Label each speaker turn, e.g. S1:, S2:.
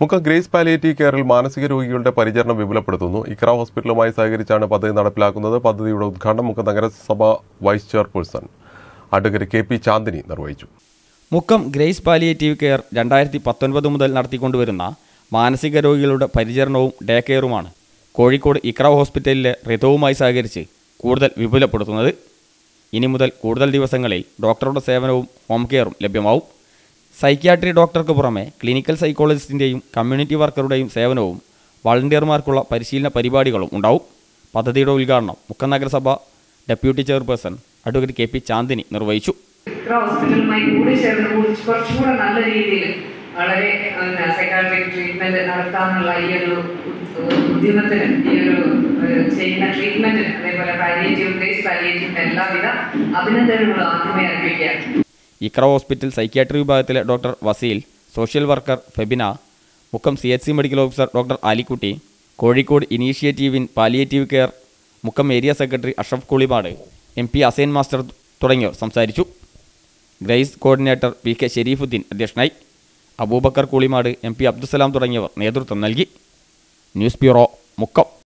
S1: Mukkam grace palliative കെയറിൽ മാനസിക രോഗികളുടെ പരിചരണം വിപുലപ്പെടുത്തുന്നു ഇക്ര ഹോസ്പിറ്റലുമായി സഹകരിച്ചാണ് പദ്ധതി നടപ്പിലാക്കുന്നത് പദ്ധതിയുടെ ഉദ്ഘാടനം മുക്കം നഗരസഭ vice chairperson advocate K P Chandini നിർവഹിച്ചു
S2: മുക്കം ഗ്രേസ് പാലിയേറ്റീവ് കെയർ രണ്ടായിരത്തി പത്തൊൻപത് മുതൽ നടത്തിക്കൊണ്ടുവരുന്ന മാനസിക രോഗികളുടെ പരിചരണവും ഡേ കെയറുമാണ് കോഴിക്കോട് ഇക്ര ഹോസ്പിറ്റലിലെ റിതവുമായി സഹകരിച്ച് കൂടുതൽ വിപുലപ്പെടുത്തുന്നത് ഇനി മുതൽ കൂടുതൽ ദിവസങ്ങളിൽ ഡോക്ടറുടെ സേവനവും ഹോം കെയറും ലഭ്യമാവും സൈക്യാട്രി ഡോക്ടർക്ക് പുറമെ ക്ലിനിക്കൽ സൈക്കോളജിസ്റ്റിൻ്റെയും കമ്മ്യൂണിറ്റി വർക്കറുടെയും സേവനവും വളണ്ടിയർമാർക്കുള്ള പരിശീലന പരിപാടികളും ഉണ്ടാവും പദ്ധതിയുടെ ഉദ്ഘാടനം മുക്കം നഗരസഭ deputy chairperson advocate K P Chandini നിർവഹിച്ചു
S3: ഇത്ര ഹോസ്പിറ്റലുമായി കൂടി ചേർന്ന് കുറച്ച് കുറച്ചും കൂടെ നല്ല രീതിയിൽ വളരെ സൈക്കാട്രിക് ട്രീറ്റ്മെന്റ് നടത്താനുള്ള ഈ ഒരു ഉ- ഉദ്യമത്തിന് ഈ ഒരു ഏഹ്, ചെയ്യുന്ന ട്രീറ്റ്മെന്റിന് അതേപോലെ പാലിയേറ്റീവ് ഗ്രേസ് പാലിയേറ്റീവ് എല്ലാവിധ അഭിനന്ദനങ്ങളും ആദ്യമേ അർപ്പിക്കുകയാണ്
S2: ഇക്ര ഹോസ്പിറ്റൽ സൈക്യാട്രി വിഭാഗത്തിലെ doctor Vaseel social worker Febina Mukkam C H C medical officer doctor Alikutty Kozhikode initiative in palliative care Mukkam area secretary Ashraf Kulimad M P Assain master തുടങ്ങിയവർ സംസാരിച്ചു Grace coordinator P K Sherifuddin അധ്യക്ഷനായി അബൂബക്കർ കുളിമാട് എം പി അബ്ദുസലാം തുടങ്ങിയവർ നേതൃത്വം നൽകി ന്യൂസ് ബ്യൂറോ മുക്കം